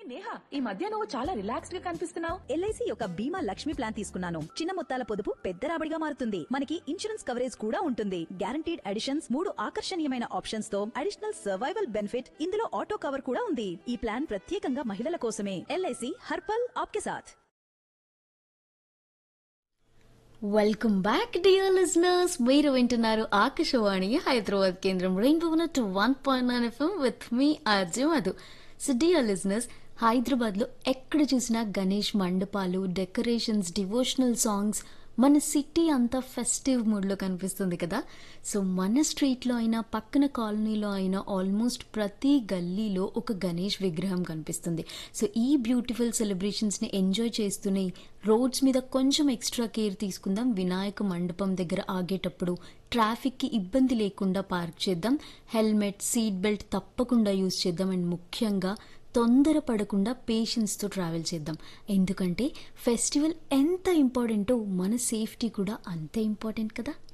నేహా ఈ మధ్య నువ్వు చాలా రిలాక్స్డ్ గా కనిపిస్తున్నావు ఎల్ఐసి యొక్క బీమా లక్ష్మి ప్లాన్ తీసుకున్నాను చిన్న మొత్తాల పొదుపు పెద్ద రాబడిగా మారుతుంది మనకి ఇన్సూరెన్స్ కవరేజ్ కూడా ఉంటుంది గ్యారంటీడ్ అడిషన్స్ మూడు ఆకర్షణీయమైన ఆప్షన్స్ తో అడిషనల్ సర్వైవల్ బెనిఫిట్ ఇందులో ఆటో కవర్ కూడా ఉంది ఈ ప్లాన్ ప్రత్యేకంగా మహిళల కోసమే ఎల్ఐసి హర్పల్ ఆప్కే సాథ్ వెల్కమ్ బ్యాక్ డియర్ లిజనర్స్ మీరు వింటున్నారు ఆకాశవాణి హైదరాబాద్ కేంద్రం rainbow two one point nine FM with మీ Arjun Madhu so dear listeners హైదరాబాద్లో ఎక్కడ చూసినా గణేష్ మండపాలు డెకరేషన్స్ డివోషనల్ సాంగ్స్ మన సిటీ అంతా ఫెస్టివ్ మూడ్లో కనిపిస్తుంది కదా సో మన స్ట్రీట్లో అయినా పక్కన కాలనీలో అయినా ఆల్మోస్ట్ ప్రతి గల్లీలో ఒక గణేష్ విగ్రహం కనిపిస్తుంది సో ఈ బ్యూటిఫుల్ సెలబ్రేషన్స్ని ఎంజాయ్ చేస్తూనే రోడ్స్ మీద కొంచెం ఎక్స్ట్రా కేర్ తీసుకుందాం వినాయక మండపం దగ్గర ఆగేటప్పుడు ట్రాఫిక్కి ఇబ్బంది లేకుండా పార్క్ చేద్దాం హెల్మెట్ సీట్ బెల్ట్ తప్పకుండా యూజ్ చేద్దాం అండ్ ముఖ్యంగా తొందరపడకుండా పేషెన్స్తో ట్రావెల్ చేద్దాం ఎందుకంటే ఫెస్టివల్ ఎంత ఇంపార్టెంటో మన సేఫ్టీ కూడా అంతే ఇంపార్టెంట్ కదా